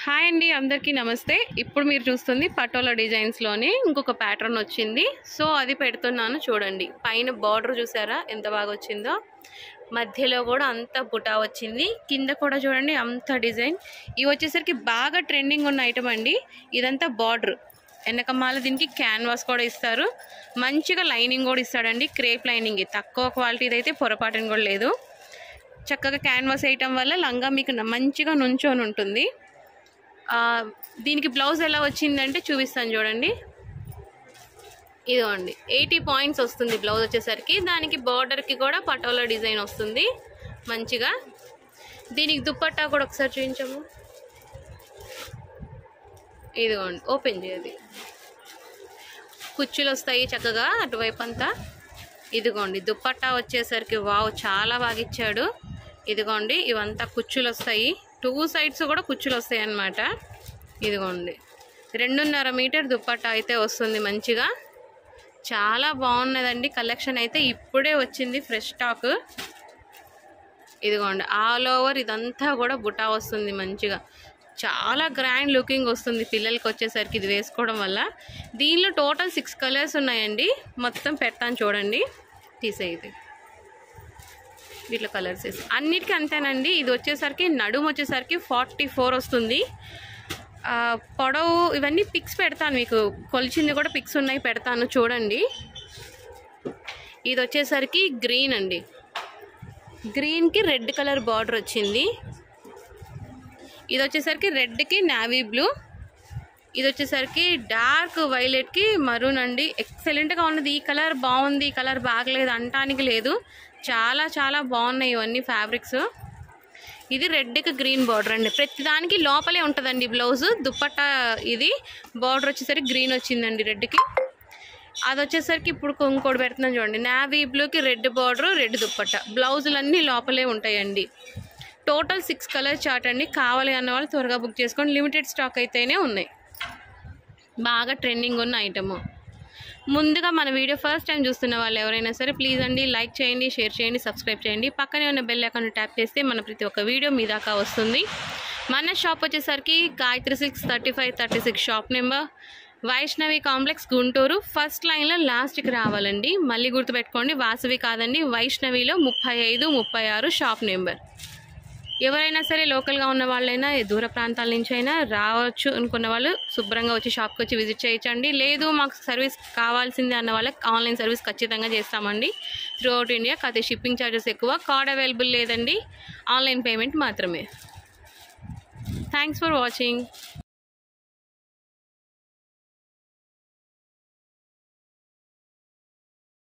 hi అండి అందరికీ నమస్తే ఇప్పుడు మీరు చూస్తుంది పటోలా డిజైన్స్లోనే ఇంకొక ప్యాటర్న్ వచ్చింది సో అది పెడుతున్నాను చూడండి పైన బార్డర్ చూసారా ఎంత బాగా వచ్చిందో మధ్యలో కూడా అంత బుటా వచ్చింది కింద కూడా చూడండి అంత డిజైన్ ఇవి వచ్చేసరికి బాగా ట్రెండింగ్ ఉన్న ఐటమ్ అండి ఇదంతా బార్డర్ వెనకమాల దీనికి క్యాన్వాస్ కూడా ఇస్తారు మంచిగా లైనింగ్ కూడా ఇస్తాడండి క్రేప్ లైనింగ్ తక్కువ క్వాలిటీది అయితే పొరపాటుని కూడా లేదు చక్కగా క్యాన్వాస్ వేయటం వల్ల లంగా మీకు న- మంచిగా నుంచొని ఉంటుంది ఆ, దీనికి బ్లౌజ్ ఎలా వచ్చిందంటే చూపిస్తాను చూడండి ఇదిగోండి ఎయిటీ పాయింట్స్ వస్తుంది బ్లౌజ్ వచ్చేసరికి దానికి బార్డర్కి కూడా పటోలా డిజైన్ వస్తుంది మంచిగా దీనికి దుప్పట్టా కూడా ఒకసారి చూపించము ఇదిగోండి ఓపెన్ చేయది కుచ్చులు వస్తాయి చక్కగా అటువైపు అంతా ఇదిగోండి దుప్పట్టా వచ్చేసరికి వావ్ చాలా బాగా ఇచ్చాడు ఇదిగోండి ఇవంతా కుచ్చులు వస్తాయి టూ సైడ్స్ కూడా కుచ్చులు వస్తాయి అన్నమాట ఇదిగోండి రెండున్నర మీటర్ దుప్పట్టా అయితే వస్తుంది మంచిగా చాలా బాగున్నదండి కలెక్షన్ అయితే ఇప్పుడే వచ్చింది ఫ్రెష్ స్టాక్ ఇదిగోండి ఆల్ ఓవర్ ఇదంతా కూడా బుటా వస్తుంది మంచిగా చాలా గ్రాండ్ లుకింగ్ వస్తుంది పిల్లలకి వచ్చేసరికి ఇది వేసుకోవడం వల్ల దీనిలో టోటల్ సిక్స్ కలర్స్ ఉన్నాయండి మొత్తం పెడతాను చూడండి తీసేది వీటిలో కలర్స్ వేసి అన్నిటికీ అంతేనండి ఇది వచ్చేసరికి నడుము వచ్చేసరికి ఫార్టీ ఫోర్ వస్తుంది ఆ, పొడవు ఇవన్నీ పిక్స్ పెడతాను మీకు కొలిచింది కూడా పిక్స్ ఉన్నాయి పెడతాను చూడండి ఇది వచ్చేసరికి గ్రీన్ అండి గ్రీన్కి రెడ్ కలర్ బార్డర్ వచ్చింది ఇది వచ్చేసరికి రెడ్కి నావీ బ్లూ ఇది వచ్చేసరికి డార్క్ వైలెట్కి మరూన్ అండి ఎక్సలెంట్గా ఉన్నది ఈ కలర్ బాగుంది ఈ కలర్ బాగలేదు అంటానికి లేదు చాలా చాలా బాగున్నాయి ఇవన్నీ ఫ్యాబ్రిక్స్ ఇది రెడ్కి గ్రీన్ బార్డర్ అండి ప్రతి దానికి లోపలే ఉంటుందండి బ్లౌజ్ దుప్పట్టా ఇది బార్డర్ వచ్చేసరికి గ్రీన్ వచ్చిందండి రెడ్కి అది వచ్చేసరికి ఇప్పుడు ఇంకోటి పెడుతున్నాను చూడండి నావీ బ్లూకి రెడ్ బార్డర్ రెడ్ దుప్పట్ట బ్లౌజులన్నీ లోపలే ఉంటాయండి టోటల్ సిక్స్ కలర్ చార్ట్ అండి కావాలి అన్న వాళ్ళు త్వరగా బుక్ చేసుకోండి లిమిటెడ్ స్టాక్ అయితేనే ఉన్నాయి బాగా ట్రెండింగ్ ఉన్న ఐటమ్ ముందుగా మన వీడియో ఫస్ట్ టైం చూస్తున్న వాళ్ళు ఎవరైనా సరే ప్లీజ్ అండి లైక్ చేయండి షేర్ చేయండి సబ్స్క్రైబ్ చేయండి పక్కనే ఉన్న బెల్ ఐకాన్ ట్యాప్ చేస్తే మన ప్రతి ఒక్క వీడియో మీ దాకా వస్తుంది మన షాప్ వచ్చేసరికి Gayatri six thirty five thirty six shop number Vaishnavi complex Guntur first లైన్లో లాస్ట్కి రావాలండి మళ్ళీ గుర్తుపెట్టుకోండి వాసవి కాదండి వైష్ణవిలో ముప్పై ఐదు ముప్పై ఆరు షాప్ నెంబర్ ఎవరైనా సరే లోకల్గా ఉన్న వాళ్ళైనా ఏ దూర ప్రాంతాల నుంచి అయినా రావచ్చు అనుకున్న వాళ్ళు శుభ్రంగా వచ్చి షాప్కి వచ్చి విజిట్ చేయొచ్చండి లేదు మాకు సర్వీస్ కావాల్సిందే అన్న వాళ్ళకి ఆన్లైన్ సర్వీస్ ఖచ్చితంగా చేస్తామండి త్రూ అవుట్ ఇండియా కాకపోతే షిప్పింగ్ ఛార్జెస్ ఎక్కువ కార్డ్ అవైలబుల్ లేదండి ఆన్లైన్ పేమెంట్ మాత్రమే థ్యాంక్స్ ఫర్ వాచింగ్